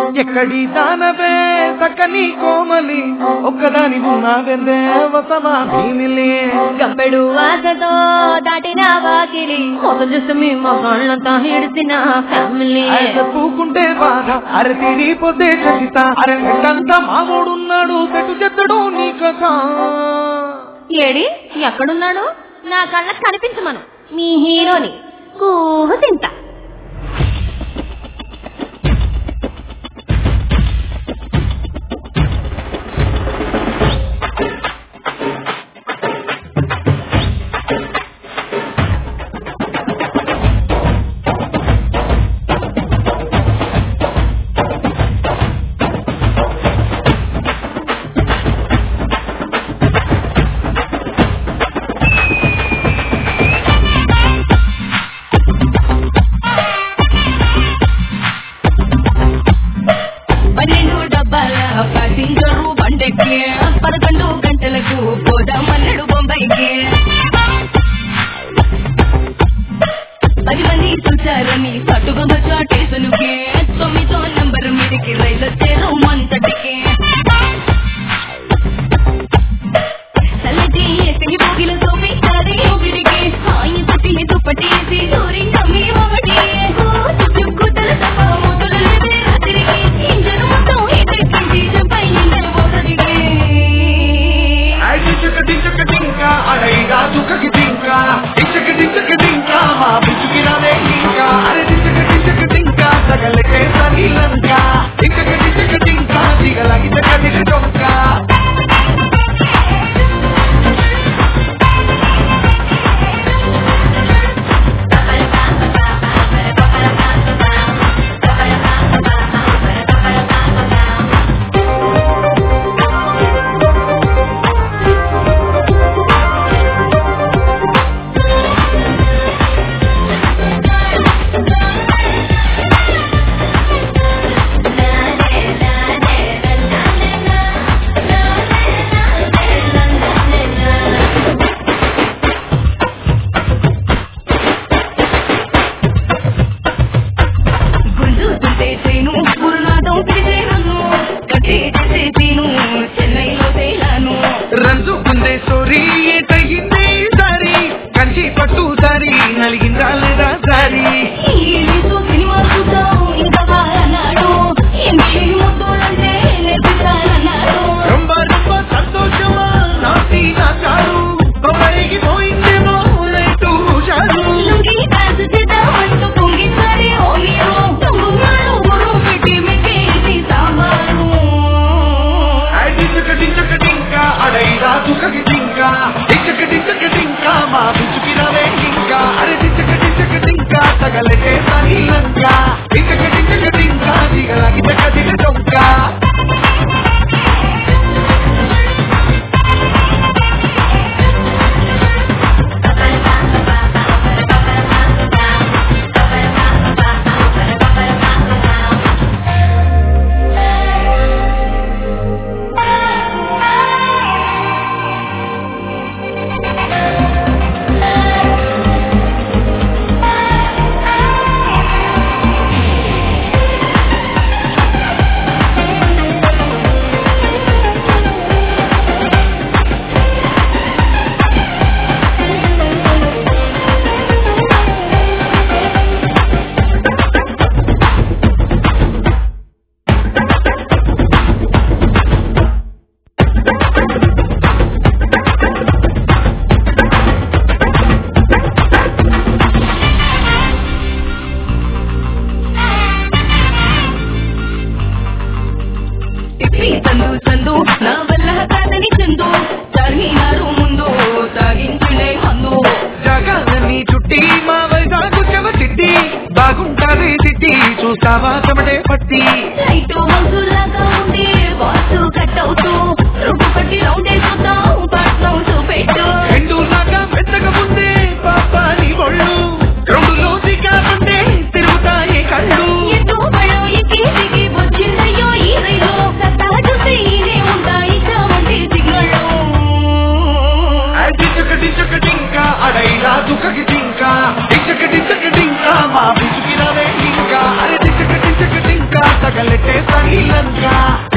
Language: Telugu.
ఎక్కడి దానవే చక్కని కోమలి ఒక్కదాని ఉన్నావెందే వసమా భీమిలి గంపెడు ఆశతో దాటిన వాకిలి మోసం చూస్తే మీ మగాళ్ళంతా హిడిసిన ఫ్యామిలీ ఆయన పూకుంటే బాధ అరే తీరిపోతే చచ్చిత అరే నెట్టంతా మామూడున్నాడు చెట్టు చెత్తడు నీ కథ ఏడి ఎక్కడున్నాడు నా కళ్ళకి కనిపించమను మీ హీరోని కూహ తింటా పన్నెండు డబ్బాల ప్యాసింజరు బండెక్కి పదకొండు గంటలకు పోదామన్నాడు బొంబాయికి పది మంది చూశారని పట్టుకున్న స్టేషన్కి తొమ్మిదో నంబర్ మీదకి రైలు వచ్చారు మంతటికి చల్లటి ఎక్కడి పోగిల చూపించాలి ఊపిరికి హాయి పట్టి దుప్పటేసి దూరి కమ్మి ఒకటి చుక్కుతల తప్ప మొదలు లేదే రాత్రికి ఇంజను మొత్తం ఎదుర్కొంది జంపై ఇంజను పోతదిగే టింకా అడైగా చుక్కకి టింకా ఇచ్చక టించక టింకా మా పిచ్చుకి రాలే ఇంకా అరే టించక టించక టింకా సగలకే సగిలంక టించక టించక టింకా దిగలగి చక దిగ చొక్క గుండు తుంటేసేను గురునాథం పిలిచే నన్ను కట్టే చేసేసేను చెన్నైలో తేలాను రంజు గుందే సోరీ ఏటయిందే సారి కంచి పట్టు సారి నలిగిందా లేదా సారి ఈతో సినిమా చూద్దాం ఇంకా బాలన్నాడు ఎంచి ముద్దులంటే నేర్పిస్తానన్నాడు రొంబ రొంబ సంతోషమా నాటి నాచారు కొమ్మడికి పోయిందేమో నైటు హుషారు లుంగి డాన్స్ చేద్దామంటూ పొంగిసారి ఓ మీరు తొంగున్నాడు ఊరు పెట్టి మెక్కేసి సాంబారు టించక టించక టింకా అడైదా చుక్కకి టింకా టించక టించక టింకా మా పిచ్చుకి రాలే ఇంకా అరే టించక టించక టింకా తగలకే సగిలంక టించక టించక టింకా దిగలగి చక దిగ చొక్క తిప్పి సందు సందు నా వల్ల కాదని చందు తరిగినారు ముందు తాగించులే మందు జగాలన్నీ చుట్టి మా వైజాగు చెవ చిట్టి బాగుంటాది సిట్టి చూస్తావా చెమటే పట్టి లైట్ హౌసులాగా ఉంది వాసు కట్ అవుతూ రుబ్బు పట్టి రౌండ్ వేసుకుందాం పట్నం చూపెట్టు రెండు లాగా పెద్దగా ముందే పాప నీ ఒళ్ళు రెండులో దిగామంటే తిరుగుతాయి కళ్ళు ఎటు పడో ఎక్కి దిగి వచ్చిందయ్యో ఈ రైలు సత్తా చూసి ఇదే ఉంటాయి చావంటి సిగ్నళ్ళు టించక టించక టింకా అడైలా దుఃఖకి టింకా టించక టించక టింకా మా పిచ్చుకి రాలే ఇంకా అరే టించక టించక టింకా తగలెట్టే సరి శ్రీలంక